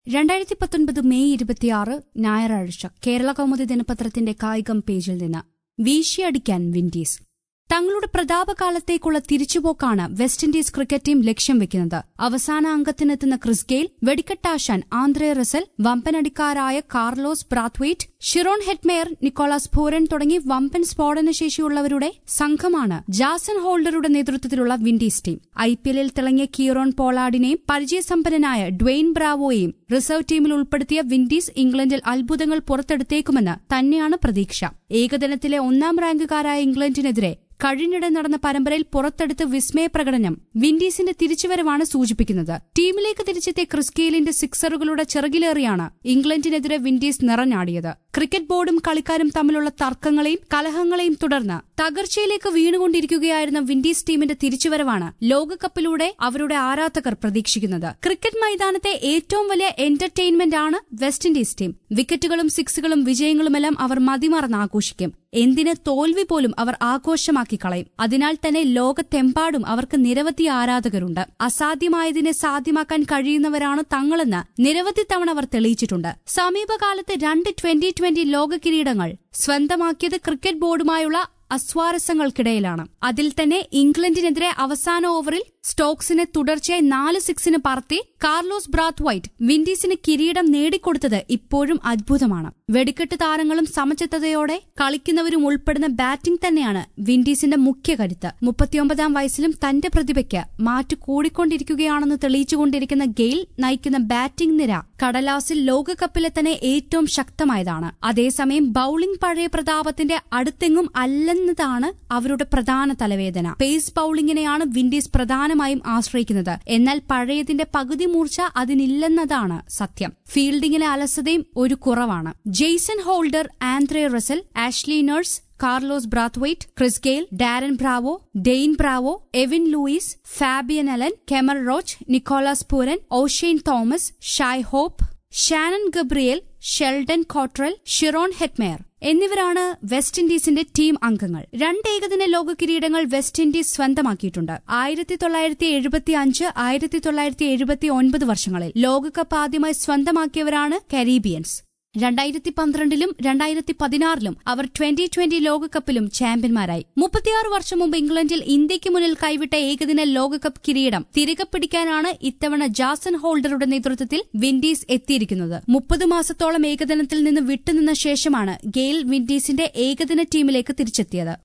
രണ്ടായിരത്തി പത്തൊൻപത് മെയ് ഇരുപത്തിയാറ് ഞായറാഴ്ച കേരള കൗമുദി ദിനപത്രത്തിന്റെ കായികം പേജിൽ നിന്ന് വീശിയടിക്കാൻ വിൻഡീസ് തങ്ങളുടെ പ്രതാപകാലത്തേക്കുള്ള തിരിച്ചുപോക്കാണ് വെസ്റ്റ് ഇൻഡീസ് ക്രിക്കറ്റ് ടീം ലക്ഷ്യം വെക്കുന്നത് അവസാന അംഗത്തിനെത്തുന്ന ക്രിസ് ഗെയിൽ വെടിക്കെട്ടാശാൻ ആന്ത്രേ റസൽ വമ്പനടിക്കാരായ Carlos Brathwaite Shimron Hetmyer Nicholas Pooran തുടങ്ങി വമ്പൻ സ്ഫോടന ശേഷിയുള്ളവരുടെ സംഘമാണ് ജാസൻ ഹോൾഡറുടെ നേതൃത്വത്തിലുള്ള വിൻഡീസ് ടീം ഐ പി എല്ലിൽ തിളങ്ങിയ കീറോൺ പോളാർഡിനെയും പരിചയസമ്പന്നനായ ഡ്വെയിൻ ബ്രാവോയെയും റിസർവ് ടീമിൽ ഉൾപ്പെടുത്തിയ വിൻഡീസ് ഇംഗ്ലണ്ടിൽ അത്ഭുതങ്ങൾ പുറത്തെടുത്തേക്കുമെന്ന് തന്നെയാണ് പ്രതീക്ഷ ഏകദിനത്തിലെ ഒന്നാം റാങ്കുകാരായ ഇംഗ്ലണ്ടിനെതിരെ കഴിഞ്ഞിടെ നടന്ന പരമ്പരയിൽ പുറത്തെടുത്ത വിസ്മയ പ്രകടനം വിൻഡീസിന്റെ തിരിച്ചുവരവാണ് സൂചിപ്പിക്കുന്നത് ടീമിലേക്ക് തിരിച്ചെത്തിയ ക്രിസ്കെയിലിന്റെ സിക്സറുകളുടെ ചിറകിലേറിയാണ് ഇംഗ്ലണ്ടിനെതിരെ വിൻഡീസ് നിറഞ്ഞാടിയത് ക്രിക്കറ്റ് ബോർഡും കളിക്കാരും തമ്മിലുള്ള തർക്കങ്ങളെയും കലഹങ്ങളെയും തുടർന്ന് തകർച്ചയിലേക്ക് വീണുകൊണ്ടിരിക്കുകയായിരുന്ന വിൻഡീസ് ടീമിന്റെ തിരിച്ചുവരവാണ് ലോകകപ്പിലൂടെ അവരുടെ ആരാധകർ പ്രതീക്ഷിക്കുന്നത് ക്രിക്കറ്റ് മൈതാനത്തെ ഏറ്റവും വലിയ എന്റർടൈൻമെന്റ് ആണ് വെസ്റ്റ് ഇൻഡീസ് ടീം വിക്കറ്റുകളും സിക്സുകളും വിജയങ്ങളുമെല്ലാം അവർ മതിമറന്ന് ആഘോഷിക്കും എന്തിന് തോൽവി പോലും അവർ ആഘോഷമാക്കി കളയും അതിനാൽ തന്നെ ലോകത്തെമ്പാടും അവർക്ക് നിരവധി ആരാധകരുണ്ട് അസാധ്യമായതിനെ സാധ്യമാക്കാൻ കഴിയുന്നവരാണ് തങ്ങളെന്ന് നിരവധി തവണ അവർ തെളിയിച്ചിട്ടുണ്ട് സമീപകാലത്ത് രണ്ട് ട്വന്റി ട്വന്റി ലോക കിരീടങ്ങൾ സ്വന്തമാക്കിയത് ക്രിക്കറ്റ് ബോർഡുമായുള്ള അസ്വാരസ്യങ്ങൾക്കിടയിലാണ് അതിൽ തന്നെ ഇംഗ്ലണ്ടിനെതിരെ അവസാന ഓവറിൽ സ്റ്റോക്സിനെ തുടർച്ചയായി നാല് സിക്സിന് പറത്തി കാർലോസ് ബ്രാത്ത് വൈറ്റ് വിൻഡീസിന് കിരീടം നേടിക്കൊടുത്തത് ഇപ്പോഴും അത്ഭുതമാണ് വെടിക്കെട്ട് താരങ്ങളും സമചിത്തതയോടെ കളിക്കുന്നവരും ഉൾപ്പെടുന്ന ബാറ്റിംഗ് തന്നെയാണ് വിൻഡീസിന്റെ മുഖ്യ കരുത്ത് മുപ്പത്തിയൊമ്പതാം വയസ്സിലും തന്റെ പ്രതിഭയ്ക്ക് മാറ്റു കൂടിക്കൊണ്ടിരിക്കുകയാണെന്ന് തെളിയിച്ചുകൊണ്ടിരിക്കുന്ന ഗെയിൽ നയിക്കുന്ന ബാറ്റിംഗ് നിര കടലാസിൽ ലോകകപ്പിലെ തന്നെ ഏറ്റവും ശക്തമായതാണ് അതേസമയം ബൌളിംഗ് പഴയ പ്രതാപത്തിന്റെ അടുത്തെങ്ങും അല്ലെന്നതാണ് അവരുടെ പ്രധാന തലവേദന പേസ് ബൌളിംഗിനെയാണ് വിൻഡീസ് പ്രധാനമായും ആശ്രയിക്കുന്നത് എന്നാൽ പഴയതിന്റെ പകുതി മൂർച്ച അതിനില്ലെന്നതാണ് സത്യം ഫീൽഡിംഗിലെ അലസതയും ഒരു കുറവാണ് Jason Holder Andre Russell Ashley Nurse Carlos Brathwaite Chris Gayle Darren Bravo Dwayne Bravo Evin Lewis Fabian Allen Kemar Roach Nicholas Pooran Oshane Thomas Shai Hope Shannon Gabriel Sheldon Cottrell Shimron Hetmyer എന്നിവരാണ് West ഇൻഡീസിന്റെ team അംഗങ്ങൾ രണ്ട് ഏകദിന ലോക കിരീടങ്ങൾ west Indies സ്വന്തമാക്കിയിട്ടുണ്ട് ആയിരത്തി തൊള്ളായിരത്തി എഴുപത്തി അഞ്ച് ആയിരത്തി തൊള്ളായിരത്തി എഴുപത്തി ഒൻപത് വർഷങ്ങളിൽ ലോകകപ്പ് ആദ്യമായി സ്വന്തമാക്കിയവരാണ് കരീബിയൻസ് രണ്ടായിരത്തി പന്ത്രണ്ടിലും രണ്ടായിരത്തി പതിനാറിലും അവർ ട്വന്റി ട്വന്റി ലോകകപ്പിലും ചാമ്പ്യന്മാരായി മുപ്പത്തിയാറ് വർഷം മുമ്പ് ഇംഗ്ലണ്ടിൽ ഇന്ത്യയ്ക്ക് മുന്നിൽ കൈവിട്ട ഏകദിന ലോകകപ്പ് കിരീടം തിരികെ പിടിക്കാനാണ് ഇത്തവണ ജാസൻ ഹോൾഡറുടെ നേതൃത്വത്തിൽ വിൻഡീസ് എത്തിയിരിക്കുന്നത് മുപ്പത് മാസത്തോളം ഏകദിനത്തിൽ നിന്ന് വിട്ടുനിന്ന ശേഷമാണ് ഗെയിൽ വിൻഡീസിന്റെ ഏകദിന ടീമിലേക്ക് തിരിച്ചെത്തിയത്